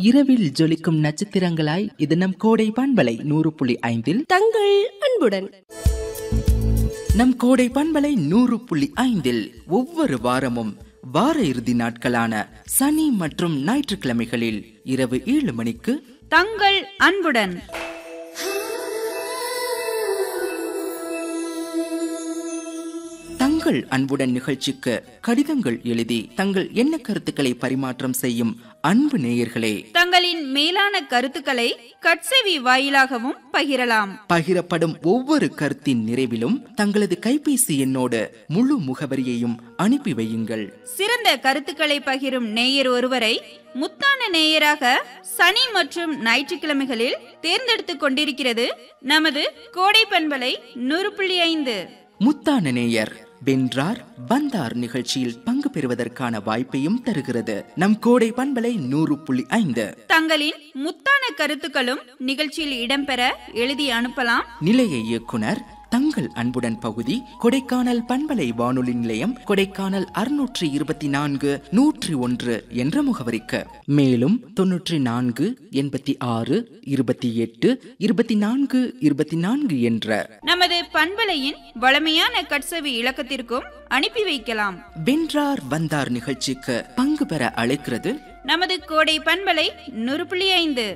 இரவில் ஜொலிக்கும் நட்சத்திரங்களாய் இது நம் கோடை பண்பலை நூறு புள்ளி ஐந்தில் தங்கள் அன்புடன் நம் கோடை பண்பலை நூறு புள்ளி ஐந்தில் ஒவ்வொரு வாரமும் வார இறுதி நாட்களான சனி மற்றும் ஞாயிற்றுக்கிழமைகளில் இரவு ஏழு மணிக்கு தங்கள் அன்புடன் தங்கள் அன்புடன் நிகழ்ச்சிக்கு கடிதங்கள் எழுதி தங்கள் எண்ண கருத்துக்களை பரிமாற்றம் செய்யும் அன்பு நேயர்களே தங்களின் மேலான கருத்துக்களை கட்செவி வாயிலாகவும் பகிரலாம் பகிரப்படும் ஒவ்வொரு கருத்தின் நிறைவிலும் தங்களது கைபேசி எண்ணோடு முழு முகவரியையும் அனுப்பி வையுங்கள் சிறந்த கருத்துக்களை பகிரும் நேயர் ஒருவரை முத்தான நேயராக சனி மற்றும் ஞாயிற்றுக்கிழமைகளில் தேர்ந்தெடுத்துக் கொண்டிருக்கிறது நமது கோடை பண்பலை நூறு புள்ளி ஐந்து முத்தான நேயர் வென்றார் வந்தார் நிகழ்ச்சியில் பங்கு பெறுவதற்கான வாய்ப்பையும் தருகிறது நம் கோடை பண்பலை நூறு புள்ளி ஐந்து தங்களின் முத்தான கருத்துக்களும் நிகழ்ச்சியில் இடம்பெற எழுதி அனுப்பலாம் நிலைய இயக்குனர் தங்கள் அன்புடன் பகுதி கொடைக்கானல் பண்பலை வானொலி நிலையம் கொடைக்கானல் அறுநூற்றி இருபத்தி நான்கு நூற்றி ஒன்று என்ற முகவரிக்கு மேலும் தொன்னூற்றி நான்கு எண்பத்தி ஆறு இருபத்தி எட்டு இருபத்தி நான்கு இருபத்தி நான்கு என்ற நமது பண்பலையின் வளமையான கட்செவி இலக்கத்திற்கும் அனுப்பி வைக்கலாம் வென்றார் வந்தார் நிகழ்ச்சிக்கு பங்கு பெற அழைக்கிறது நமது கோடை பண்பலை நூறு புள்ளி ஐந்து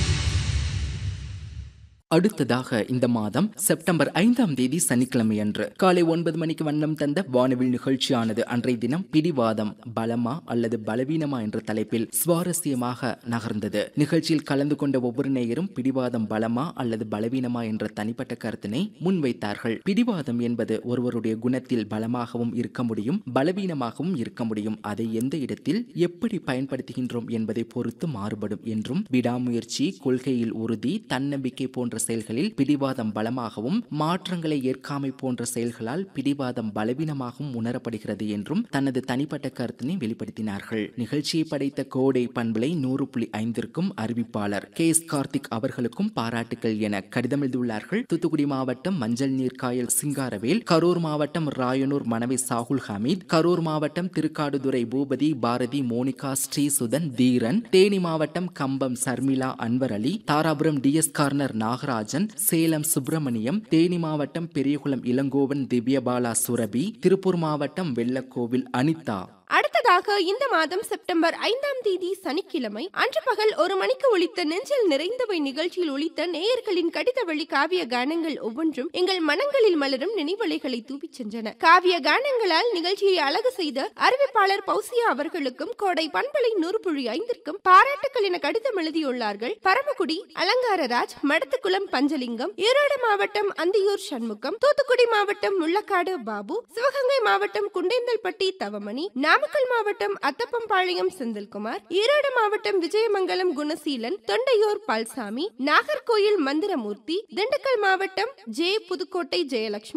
அடுத்ததாக இந்த மாதம் செப்டம்பர் ஐந்தாம் தேதி சனிக்கிழமை அன்று காலை ஒன்பது மணிக்கு வண்ணம் தந்த வானவில் நிகழ்ச்சியானது அன்றைய தினம் பிடிவாதம் பலமா அல்லது பலவீனமா என்ற தலைப்பில் சுவாரஸ்யமாக நகர்ந்தது நிகழ்ச்சியில் கலந்து கொண்ட ஒவ்வொரு நேயரும் பிடிவாதம் பலமா அல்லது பலவீனமா என்ற தனிப்பட்ட கருத்தினை முன்வைத்தார்கள் பிடிவாதம் என்பது ஒருவருடைய குணத்தில் பலமாகவும் இருக்க முடியும் பலவீனமாகவும் இருக்க முடியும் அதை எந்த இடத்தில் எப்படி பயன்படுத்துகின்றோம் என்பதை பொறுத்து மாறுபடும் என்றும் விடாமுயற்சி கொள்கையில் உறுதி தன்னம்பிக்கை போன்ற செயல்களில் பிடிவாதம் பலமாகவும் மாற்றங்களை ஏற்காமை போன்ற செயல்களால் பிடிவாதம் பலவீனமாகவும் உணரப்படுகிறது என்றும் தனது தனிப்பட்ட கருத்தினை வெளிப்படுத்தினார்கள் நிகழ்ச்சியை படைத்த கோடை பண்பலை நூறு புள்ளி ஐந்திற்கும் அறிவிப்பாளர் கே எஸ் கார்த்திக் அவர்களுக்கும் பாராட்டுகள் என கடிதம் எழுதியுள்ளார்கள் தூத்துக்குடி மாவட்டம் மஞ்சள் நீர்க்காயல் சிங்காரவேல் கரூர் மாவட்டம் ராயனூர் மனைவி சாகுல் ஹமீத் கரூர் மாவட்டம் திருக்காடுதுறை பூபதி பாரதி மோனிகா ஸ்ரீசுதன் தீரன் தேனி மாவட்டம் Kambam Sharmila Anwar Ali Dharapuram T S corner Nagarajan Salem Subramaniam Theni மாவட்டம் பெரியகுளம் இளங்கோவன் திவ்யபாலா சுரபி திருப்பூர் மாவட்டம் வெள்ளக்கோவில் அனிதா அடுத்ததாக இந்த மாதம் செப்டம்பர் ஐந்தாம் தேதி சனிக்கிழமை அன்று பகல் ஒரு மணிக்கு ஒலித்த நெஞ்சில் நிறைந்தவை நிகழ்ச்சியில் ஒலித்த நேயர்களின் கடித வழி காவிய கானங்கள் ஒவ்வொன்றும் எங்கள் மனங்களில் மலரும் நினைவலைகளை தூவிச் சென்றன காவிய கானங்களால் நிகழ்ச்சியை அழகு செய்த அறிவிப்பாளர் பௌசியா அவர்களுக்கும் கோடை பண்பலை நூறு புள்ளி ஐந்திற்கும் பாராட்டுக்கள் என கடிதம் எழுதியுள்ளார்கள் பரமக்குடி அலங்காரராஜ் மடத்துக்குளம் பஞ்சலிங்கம் ஈரோடு மாவட்டம் அந்தியூர் சண்முகம் தூத்துக்குடி மாவட்டம் முள்ளக்காடு பாபு சிவகங்கை மாவட்டம் குண்டேந்தல்பட்டி தவமணி நாமக்கல் மாவட்டம் அத்தப்பம்பாளையம் செந்தில்குமார் ஈரோடு மாவட்டம் விஜயமங்கலம் குணசீலன் தொண்டையூர் பால்சாமி நாகர்கோயில் மந்திரமூர்த்தி திண்டுக்கல் மாவட்டம் ஜே புதுக்கோட்டை ஜெயலட்சுமி